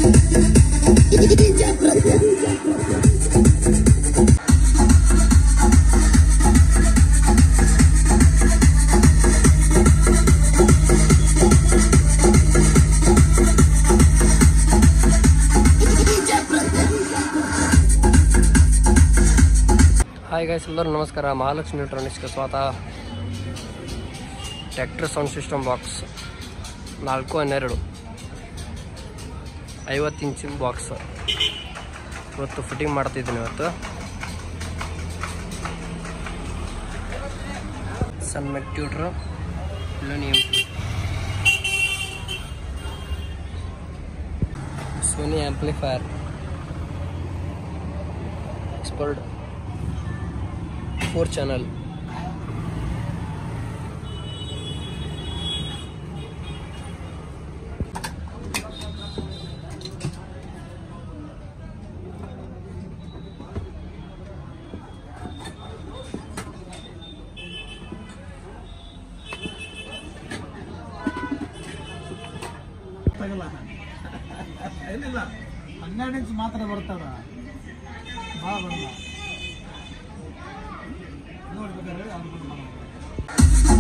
Hi guys ಎಲ್ಲರೂ ನಮಸ್ಕಾರ ಮಹಾಲಕ್ಷ್ಮಿ ಎಲೆಕ್ಟ್ರಾನಿಕ್ಸ್ಗೆ ಸ್ವಾಗತ ಟ್ರ್ಯಾಕ್ಟರ್ ಸೌಂಡ್ ಸಿಸ್ಟಮ್ ಬಾಕ್ಸ್ ನಾಲ್ಕು ಹನ್ನೆರಡು ಐವತ್ತು ಇಂಚಿನ ಬಾಕ್ಸ್ ಇವತ್ತು ಫಿಟ್ಟಿಂಗ್ ಮಾಡ್ತಿದ್ದೀನಿ ಇವತ್ತು ಸನ್ ಮೆಕ್ಟ್ಯೂಟ್ರ್ ಇಲ್ಲೊಂದು ಎಂ Sony amplifier expert four channel ತಗಲ್ಲ ಏನಿಲ್ಲ ಹನ್ನೆರಡು ಇಂಚ್ ಮಾತ್ರ ಬರ್ತಾವ ಭಾಳ ಬರಲ್ಲ ನೋಡ್ಬೇಕಾದ್ರೆ ಅವ್ರು ಬಂದು ಮಾಡೋದು.